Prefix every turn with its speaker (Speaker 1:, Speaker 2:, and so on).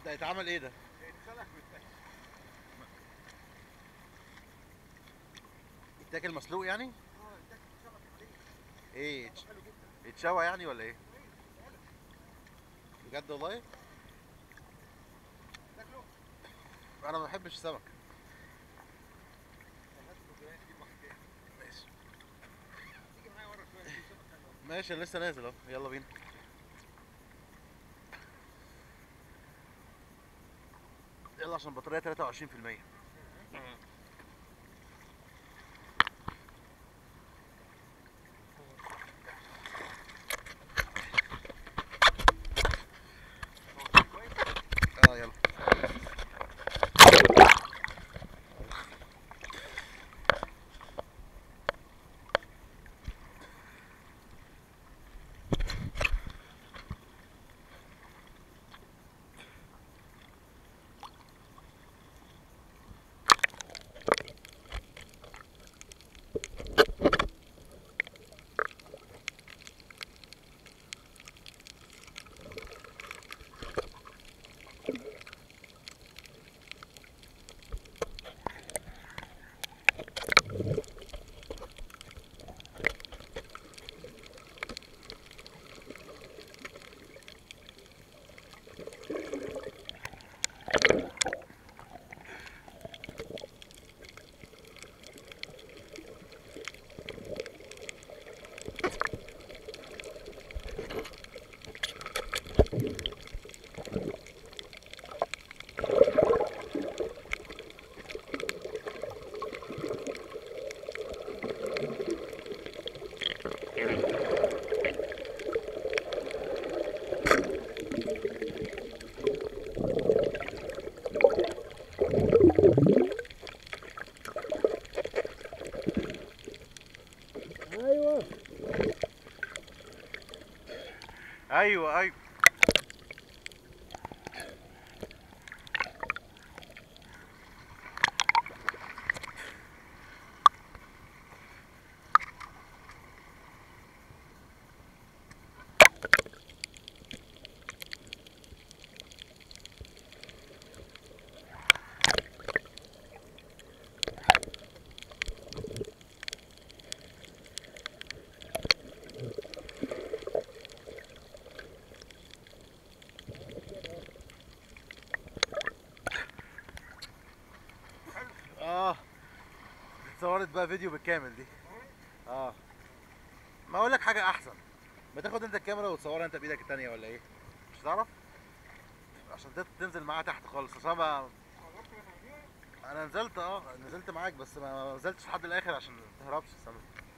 Speaker 1: ده اتعمل ايه ده يتاكل مسلوق يعني ايه يتش- يتشوى يعني ولا ايه بجد والله انا ما بحبش السمك ماشي ماشي أنا لسه نازل اهو يلا بينا يلا عشان البطارية 23% اه يلا
Speaker 2: ايوه
Speaker 1: ايوه ايوه اه اتصورت بقى فيديو بالكامل دي اه ما اقول لك حاجه احسن ما تاخد انت الكاميرا وتصورها انت بايدك التانية ولا ايه مش هتعرف عشان تت- تنزل معاها تحت خالص عشان ما انا نزلت اه نزلت معاك بس ما نزلتش لحد الاخر عشان ما تهربش السمك